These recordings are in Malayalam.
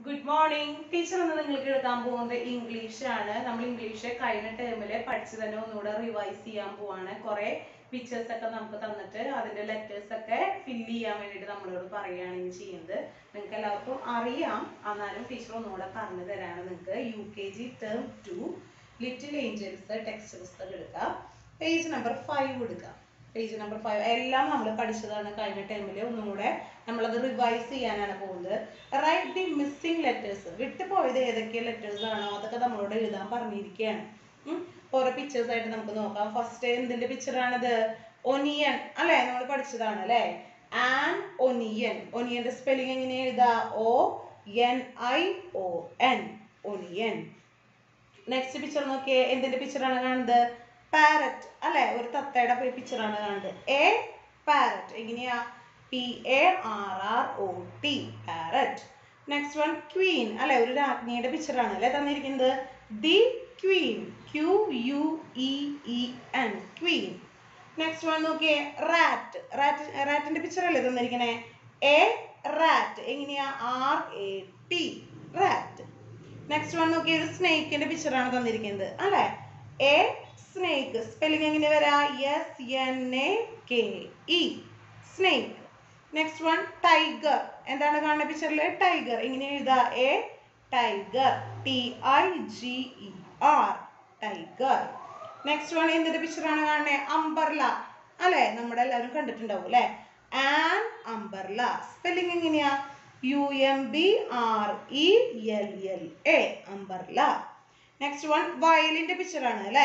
ഗുഡ് മോർണിംഗ് ടീച്ചർ ഇന്ന് നിങ്ങൾക്ക് എടുക്കാൻ പോകുന്നത് ഇംഗ്ലീഷ് ആണ് നമ്മൾ ഇംഗ്ലീഷ് കഴിഞ്ഞ ടേമില് പഠിച്ചു തന്നെ ഒന്നുകൂടെ റിവൈസ് ചെയ്യാൻ പോവാണ് കുറെ പിക്ചേഴ്സ് ഒക്കെ നമുക്ക് തന്നിട്ട് അതിന്റെ ലെറ്റേഴ്സ് ഒക്കെ ഫില്ല് ചെയ്യാൻ വേണ്ടിയിട്ട് നമ്മളോട് പറയുകയാണ് ഇനി ചെയ്യുന്നത് നിങ്ങൾക്ക് എല്ലാവർക്കും അറിയാം എന്നാലും ടീച്ചർ ഒന്നുകൂടെ പറഞ്ഞു തരാണ് നിങ്ങൾക്ക് U K G term two little angels text പുസ്തകം എടുക്കുക പേജ് നമ്പർ ഫൈവ് എടുക്കുക പേജ് നമ്പർ ഫൈവ് എല്ലാം നമ്മൾ പഠിച്ചതാണ് കഴിഞ്ഞ ടൈമിൽ ഒന്നും കൂടെ നമ്മളത് റിവൈസ് ചെയ്യാനാണ് പോകുന്നത് റൈറ്റ് ദി മിസ്സിംഗ് ലെറ്റേഴ്സ് വിട്ടുപോയത് ഏതൊക്കെ ലെറ്റേഴ്സ് ആണോ അതൊക്കെ നമ്മളോട് എഴുതാൻ പറഞ്ഞിരിക്കുകയാണ് ഉം. ഓരോ പിക്ചേഴ്സ് ആയിട്ട് നമുക്ക് നോക്കാം ഫസ്റ്റ് എന്തിന്റെ പിക്ചർ ആണിത് ഒനിയൻ അല്ലെ നമ്മൾ പഠിച്ചതാണ് അല്ലെ ആൻ ഒനിയൻ ഒനിയന്റെ സ്പെല്ലിംഗ് എങ്ങനെ എഴുതാ O N I O N onion next picture നോക്കിയേ എന്തിന്റെ പിക്ചർ ആണ് കാണുന്നത് പാരറ്റ് അല്ലെ ഒരു തത്തയുടെ പിക്ചർ ആണ് കാണുന്നത് എ പാരറ്റ് എങ്ങനെയാ P A R R O T parrot next one queen അല്ലെ ഒരു രാജ്ഞിയുടെ പിക്ചർ ആണ് അല്ലെ തന്നിരിക്കുന്നത് the queen Q U E E N queen next one നോക്കിയേ റാറ്റ് റാറ്റ് റാറ്റിന്റെ പിക്ചർ അല്ലേ തന്നിരിക്കണേ എ റാറ്റ് എങ്ങനെയാ R A T rat next one നോക്കിയേ ഒരു സ്നേക്കിന്റെ പിക്ചർ ആണ് തന്നിരിക്കുന്നത് അല്ലെ എ സ്നേക്ക് സ്പെല്ലിംഗ് എങ്ങനെ വരാ S N A K E snake next one tiger എന്താണ് കാണുന്ന പിക്ചറിൽ ടൈഗർ ഇങ്ങനെ എഴുതാ a tiger T I G E R tiger next one എന്തിന്റെ പിക്ചർ ആണ് കാണുന്നത് അംബർല അല്ലെ നമ്മുടെ എല്ലാവരും കണ്ടിട്ടുണ്ടാവും അല്ലെ ആൻ അംബർല സ്പെല്ലിംഗ് എങ്ങനെയാ U M B R E L L A umbrella next one വയലിന്റെ പിക്ചർ ആണ് അല്ലെ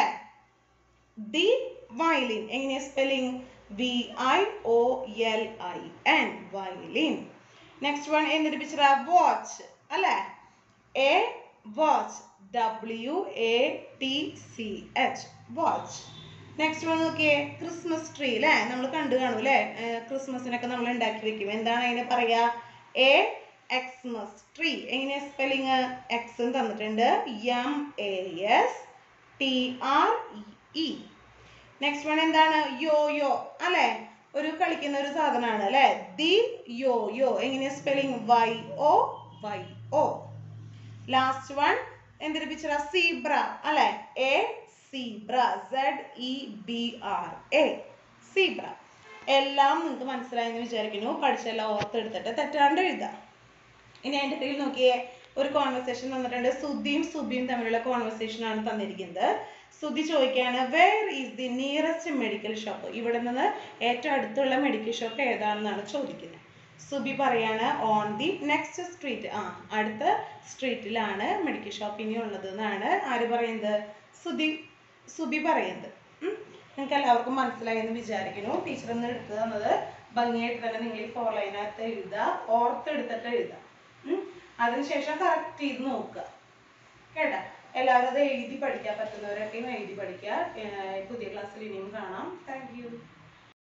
ദി വയലിൻ എങ്ങനെയാ spelling V I O L I N violin next one എന്തിന്റെ പിക്ചർ വാച്ച് അല്ലെ a watch W A T C H watch next one നോക്കിയേ ക്രിസ്മസ് ട്രീ അല്ലേ നമ്മൾ കണ്ടു കാണും അല്ലേ ക്രിസ്മസിനൊക്കെ നമ്മൾ ഉണ്ടാക്കി വെക്കും എന്താണ് അതിനെ പറയാ എ എക്സ്മസ് ട്രീ എങ്ങനെയാ സ്പെല്ലിങ് എക്സും തന്നിട്ടുണ്ട് M A S T R E E next one എന്താണ് യോ യോ അല്ലെ ഒരു കളിക്കുന്ന ഒരു സാധനമാണ് അല്ലെ ദി യോ യോ എങ്ങനെയാ spelling Y O Y O last one എന്തൊരു പിക്ചർ സീബ്ര അല്ലെ a zebra Z E B R A zebra എല്ലാം നിങ്ങൾക്ക് മനസ്സിലായെന്ന് വിചാരിക്കുന്നു പഠിച്ചെല്ലാം ഓർത്തെടുത്തിട്ട് തെറ്റാണ്ട് എഴുതാം ഇനി അതിന്റെ കീഴിൽ നോക്കിയേ ഒരു കോൺവെർസേഷൻ തന്നിട്ടുണ്ട് സുധിയും സുബിയും തമ്മിലുള്ള കോൺവെർസേഷൻ ആണ് തന്നിരിക്കുന്നത് സുധി ചോദിക്കുകയാണ് where is the nearest medical shop ഇവിടെ നിന്ന് ഏറ്റവും അടുത്തുള്ള മെഡിക്കൽ ഷോപ്പ് ഏതാണെന്നാണ് ചോദിക്കുന്നത് സുബി പറയാണ് ഓൺ ദി നെക്സ്റ്റ് സ്ട്രീറ്റ് ആ അടുത്ത സ്ട്രീറ്റിലാണ് മെഡിക്കൽ ഷോപ്പ് ഇനി ഉള്ളത് എന്നാണ് ആര് പറയുന്നത് സുധി സുബി പറയുന്നത് ഉം. നിങ്ങൾക്ക് എല്ലാവർക്കും മനസ്സിലായി എന്ന് വിചാരിക്കുന്നു ടീച്ചർ ഇന്ന് എടുത്തു തന്നത് ഭംഗിയായിട്ട് തന്നെ നിങ്ങൾ ഈ ഫോർ ലൈനകത്ത് എഴുതുക ഓർത്തെടുത്തിട്ട് എഴുതുക ഉം. അതിനുശേഷം കറക്റ്റ് ചെയ്ത് നോക്കുക കേട്ടാ എല്ലാവരും അത് എഴുതി പഠിക്കാൻ പറ്റുന്നവരൊക്കെയും എഴുതി പഠിക്കുക ഏർ പുതിയ ക്ലാസ്സിൽ ഇനിയും കാണാം താങ്ക് യു